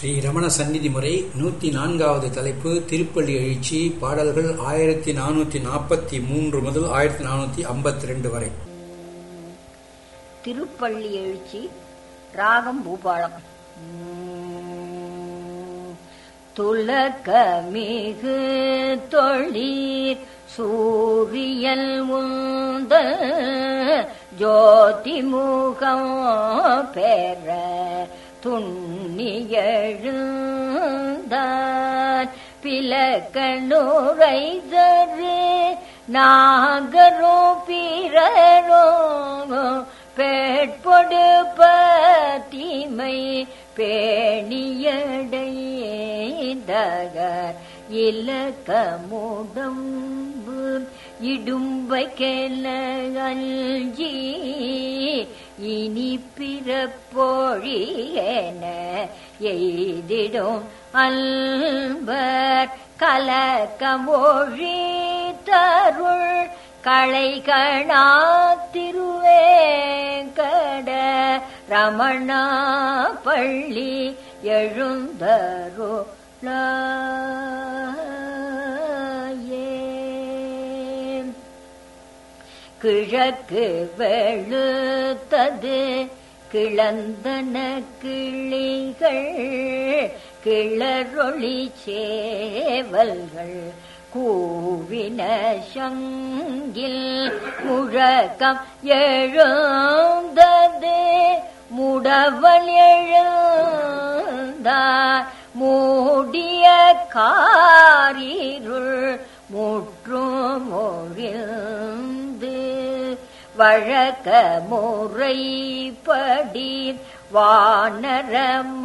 ஸ்ரீ ரமண சந்நிதி முறை நூற்றி நான்காவது தலைப்பு திருப்பள்ளி எழுச்சி பாடல்கள் ஆயிரத்தி நானூற்றி நாற்பத்தி மூன்று முதல் ஆயிரத்தி நானூற்றி ஐம்பத்தி ரெண்டு வரை திருப்பள்ளி எழுச்சி ராகம் பூபாலம் துலக்கமிகு தொழிற் சூரியல் உந்த ஜோதி முகம் பெற துண்ணியெழுந்தான் பிளக்கணுரை தரு நாகரோ பிறரோ பேட்பொடு பத்திமை பேணியடைந்தகர் இலக்கமுடம்பு இடும்பை அஞ்சி இனி பிறப்பொழியன எய்திடும் அல்பர் கலக்கமொழி தருள் களைகணா திருவேங்கட ரமணா பள்ளி எழுந்தரோ கிழக்கு வெளுத்தது கிளந்தன கிளிகள் கிளரொளி சேவல்கள் கூவின சங்கில் முழக்கம் எழுந்தது முடவல் எழுந்தார் மூடிய காரிருள் முற்றும் ஒழிந்து வழக்க முறைப்படி வானர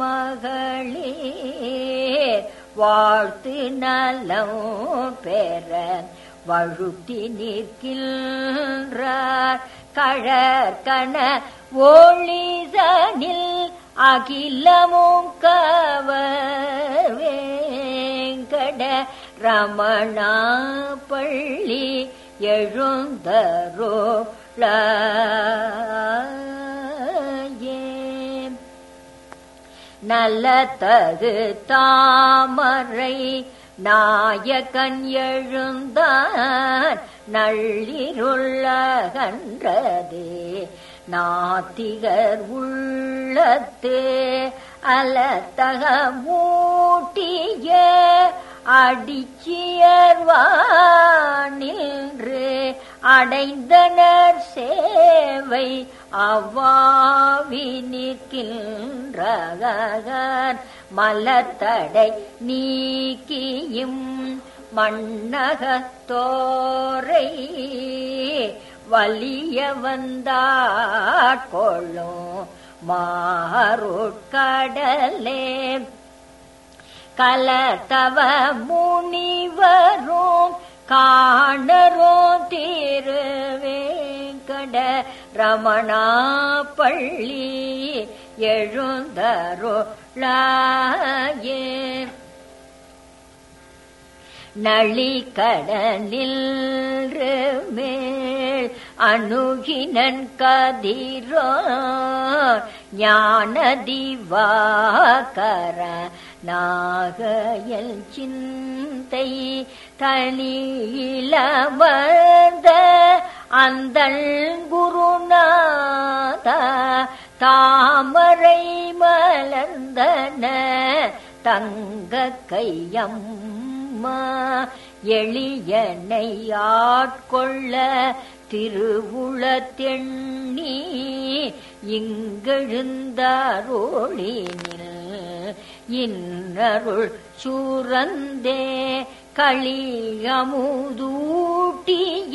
மகளிர் வாழ்த்து நலம் பெற வழுத்தி நிற்கின்றார் கழற்கண ஒளிதனில் அகிலமும் கவர் வேங்கட ரமணா பள்ளி எழுந்தரோ நல்ல தகு தாமரை நாயகன் எழுந்தான் நள்ளிருள்ளகன்றதே நாத்திகர் உள்ளத்து அலத்தக மூட்டிய அடிச்சியர்வானின்று அடைந்தனர் சேவை அவ்வாவி நிற்கின்றகர் மலத்தடை நீக்கியும் மண்ணகத்தோரை வலிய வந்தாட்கொள்ளும் மாறுட்கடலே கலத்தவ முனிவரும் காணரும் திருவேங்கட ரமணா பள்ளி எழுந்தருளாயே நளிக்கடலில் மேல் அணுகினன் கதிரோ ஞான திவாகர நாகையல் சிந்தை தனியிலமர்ந்த அந்தள் குருநாத தாமரை மலர்ந்தன தங்க கையம் அம்மா எளியனை ஆட்கொள்ள திருவுளத்தெண்ணி இங்கெழுந்தாரோளினில் இன்னருள் சூரந்தே களியமுதூட்டிய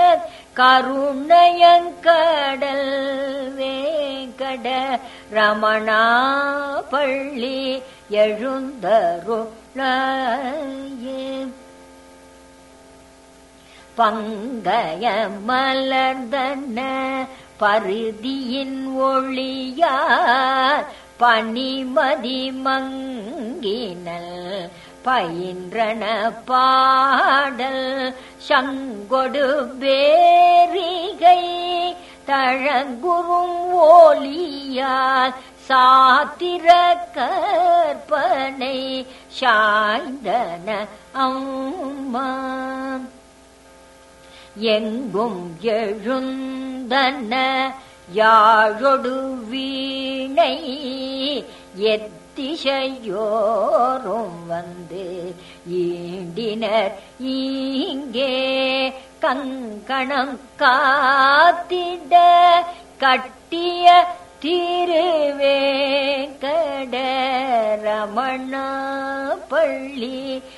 கருணையங்கடல் வேங்கட ரமணா பள்ளி எழுந்தருளாயே பங்கய மலர்ந்தன பருதியின் ஒளியார் பனிமதி மங்கினல் பயின்றன பாடல் சங்கொடு பேரிகை தழங்குறும் ஓலியால் சாத்திர கற்ப சாய்ந்தன அம்மா எங்கும் எழுந்தன யாழொடு வீணை எத்திசையோரும் வந்து ஈண்டினர் இங்கே கங்கணம் காத்திட கட்டிய திருவேங்கட ரமணா பள்ளி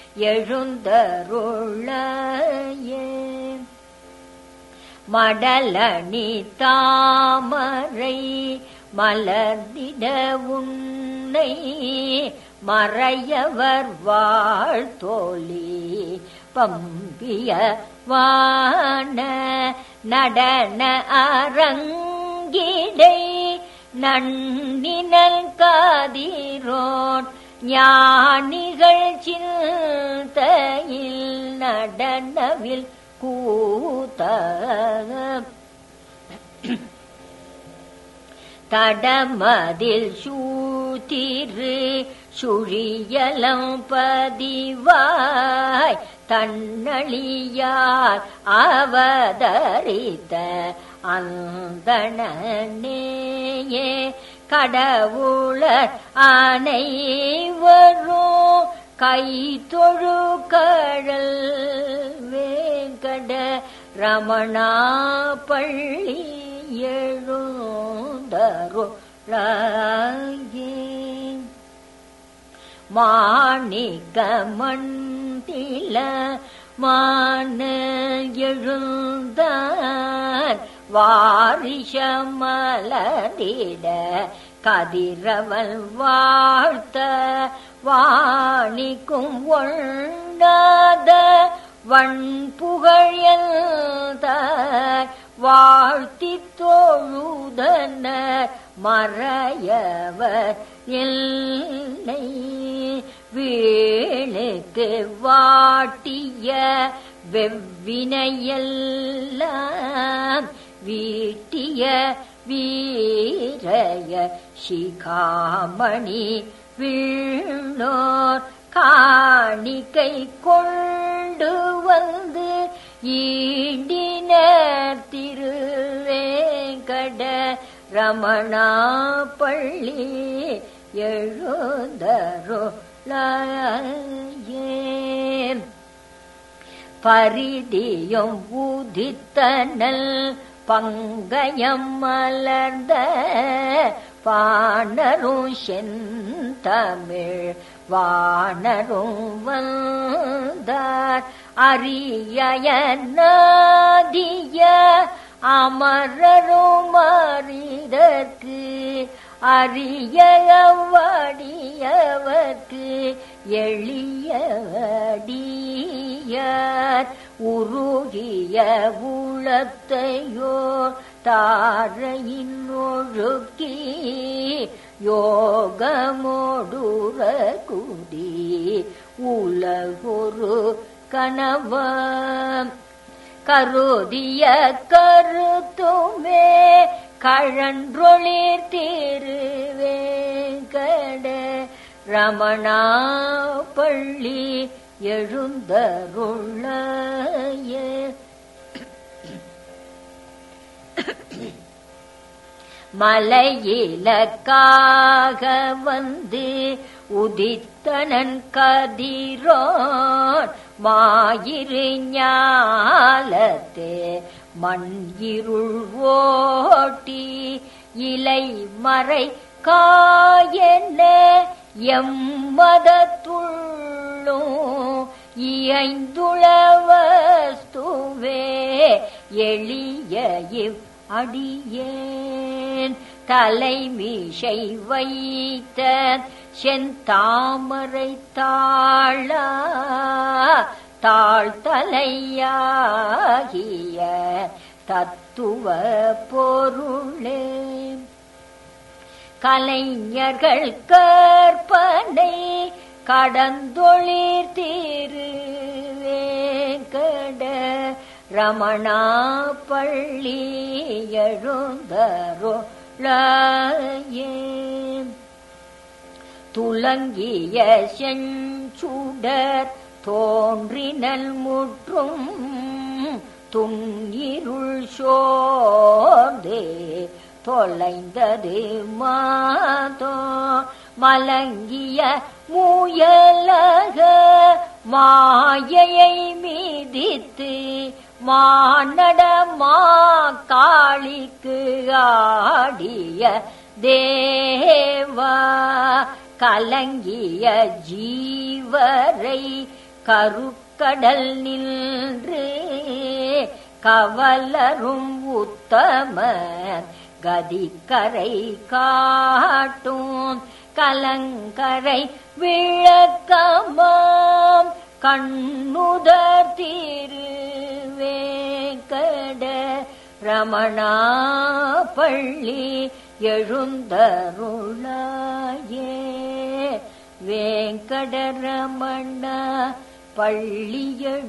எழுந்தருளையே மடலணி தாமரை மலர்ந்திட உன்னை மறையவர் வாழ்த்தோழி பம்பிய வான நடன அரங்கிடை நன்னினல் காதிரோன் ஞானிகள் சிந்தையில் நடனவில் கூத்த தடமதில் சூத்திரு சுழியலம் பதிவாய் தன்னழியால் அவதரித்த அந்தணனேயே கடவுளர் அனைவரும் கை தொழு கடல் வேங்கட ரமணா பள்ளி எழுந்தருளாயே மாணிக்க மண்டில மான எழுந்தார் வாரிஷமலடிட கதிரவல் வாழ்த்த வாணிக்கும் ஒண்ணாத வண்புகழ் வாழ்த்தி தோழுதன மறையவர் இல்லை வேளுக்கு வாட்டிய வெவ்வினையெல்லாம் வீட்டிய வீரய சிகாமணி வீழ்ந்தோர் காணிக்கை கொண்டு வந்து ஈண்டினர் திருவேங்கட ரமணா பள்ளி எழுந்தருளாயே பரிதியும் உதித்தனல் பங்கயம் மலர்ந்த பாணரும் செந்தமிழ் வாணரும் வந்தார் அரிய நாதிய அமரரும் அறிதற்கு அரிய வடியவர்க்கு எளியடியார் உருகிய உளத்தையோ தாரையின் ஒழுக்கி யோகமோடுற குடி உலகொரு கணவம் கருதிய கருத்துமே கழன்றொளிர் திருவேங்கட ரமணா பள்ளி எழுந்தருளைய மலையிலக்காக வந்து உதித்தனன் கதிரோன் மாயிரு ஞாலத்தே மண் இருள் ஓட்டி இலை மறை காயன எம்மதத்துள்ளும் இயைந்துளவஸ்துவே எளிய இவ் அடியேன் தலைமீசை வைத்த செந்தாமரை தாழா தாழ்த்தலையாகிய தத்துவ பொருளே கலைஞர்கள் கற்பனை கடந்தொழிர் திருவேங்கட ரமணா பள்ளி எழுந்தருளாயே துலங்கிய செஞ்சுடர் தோன்றினல் முற்றும் துன்னிருள் சோர்ந்தே தொலைந்தது மாதோ மலங்கிய முயலக மாயையை மீதித்து மானடமா காளிக்கு ஆடிய தேவா கலங்கிய ஜீவரை கருக்கடல் நின்று கவலரும் உத்தமர் கதிக்கரை காட்டும் கலங்கரை விளக்கமாம் கண்ணுதர் திருவேங்கட ரமணா பள்ளி எழுந்தருளாயே வேங்கடரமண பள்ளி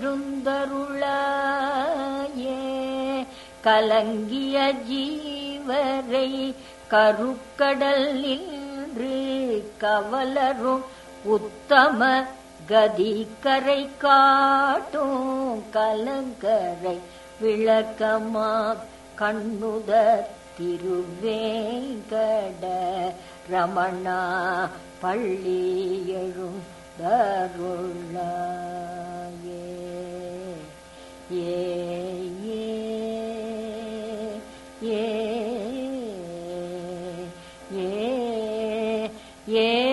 எழுந்தருளாயே கலங்கிய ஜீவரை கருக்கடல் நின்று கவலரும் உத்தம கதிக்கரை காட்டும் கலங்கரை விளக்கமா கண்ணுத திருவேங்கட ரமணா பள்ளி எழும் தருளாயே ஏ ஏ ஏ ஏ ஏ